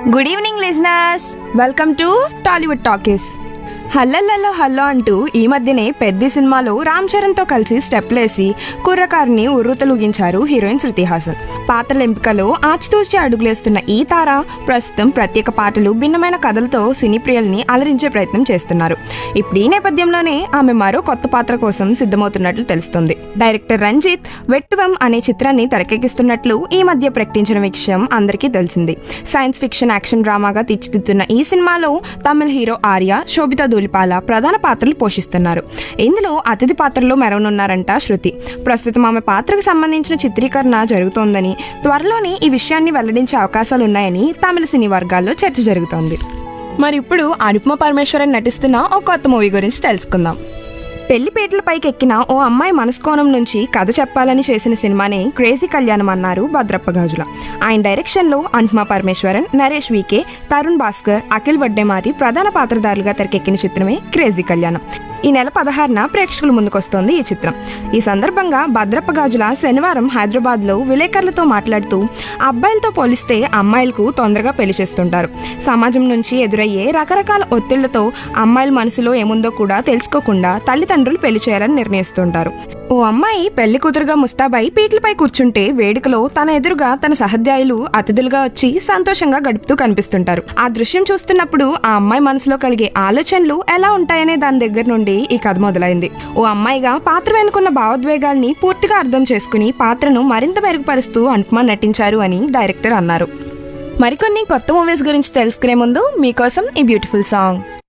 good evening listeners welcome to Tollywood talkies హల్లల్లో hello అంటూ ఈ మధ్యనే పెద్ద సినిమాలో రామ్ చరణ్తో కలిసి స్టెప్లేసి కుర్రకారుని ఉర్రూతలూగించారు హీరోయిన్ శృతి హాసన్ పాత్రల ఎంపికలో ఆచితూచి అడుగులేస్తున్న ఈ తార ప్రస్తుతం ప్రత్యేక పాటలు భిన్నమైన కథలతో సినీ ప్రియుల్ని అలరించే ప్రయత్నం చేస్తున్నారు ఇప్పుడు ఈ నేపథ్యంలోనే ఆమె మరో కొత్త పాత్ర కోసం సిద్ధమవుతున్నట్లు తెలుస్తుంది డైరెక్టర్ రంజిత్ వెట్టువం అనే చిత్రాన్ని తెరకెక్కిస్తున్నట్లు ఈ మధ్య ప్రకటించిన విషయం అందరికీ తెలిసింది సైన్స్ ఫిక్షన్ యాక్షన్ డ్రామాగా తీర్చిదిద్దుతున్న ఈ సినిమాలో తమిళ హీరో ఆర్య శోభితా ధూలిపాల ప్రధాన పాత్రలు పోషిస్తున్నారు ఇందులో అతిథి పాత్రలో మెరవనున్నారంట శృతి ప్రస్తుతం ఆమె పాత్రకు సంబంధించిన చిత్రీకరణ జరుగుతోందని త్వరలోనే ఈ విషయాన్ని వెల్లడించే అవకాశాలున్నాయని తమిళ సినీ వర్గాల్లో చర్చ జరుగుతోంది మరి ఇప్పుడు అనుపమ పరమేశ్వరన్ నటిస్తున్న ఓ కొత్త మూవీ గురించి తెలుసుకుందాం పెళ్లిపేటల పైకి ఎక్కిన ఓ అమ్మాయి మనసుకోణం నుంచి కథ చెప్పాలని చేసిన సినిమానే క్రేజీ కళ్యాణం అన్నారు భద్రప్ప గాజుల ఆయన డైరెక్షన్లో అనుపమ పరమేశ్వరన్ నరేష్ వికే తరుణ్ భాస్కర్ అఖిల్ వడ్డేమారి ప్రధాన పాత్రధారులుగా తెరకెక్కిన చిత్రమే క్రేజీ కళ్యాణం ఈ నెల పదహారున ప్రేక్షకుల ముందుకొస్తోంది ఈ చిత్రం ఈ సందర్భంగా భద్రప్ప గాజుల శనివారం హైదరాబాద్ లో విలేకరులతో మాట్లాడుతూ అబ్బాయిలతో పోలిస్తే అమ్మాయిలకు తొందరగా పెళ్లి చేస్తుంటారు సమాజం నుంచి ఎదురయ్యే రకరకాల ఒత్తిళ్లతో అమ్మాయిల మనసులో ఏముందో కూడా తెలుసుకోకుండా తల్లిదండ్రులు పెళ్లి చేయాలని నిర్ణయిస్తుంటారు ఓ అమ్మాయి పెళ్లి కూతురుగా ముస్తాబై పీటలపై కూర్చుంటే వేడుకలో తన ఎదురుగా తన సహధ్యాయులు అతిథులుగా వచ్చి సంతోషంగా గడుపుతూ కనిపిస్తుంటారు ఆ దృశ్యం చూస్తున్నప్పుడు ఆ అమ్మాయి మనసులో కలిగే ఆలోచనలు ఎలా ఉంటాయనే దాని దగ్గర నుండి ఈ కథ మొదలైంది ఓ అమ్మాయిగా పాత్ర వెనుకున్న భావోద్వేగాల్ని పూర్తిగా అర్థం చేసుకుని పాత్రను మరింత మెరుగుపరుస్తూ అనుపమ నటించారు అని డైరెక్టర్ అన్నారు మరికొన్ని కొత్త మూవీస్ గురించి తెలుసుకునే ముందు మీకోసం ఈ బ్యూటిఫుల్ సాంగ్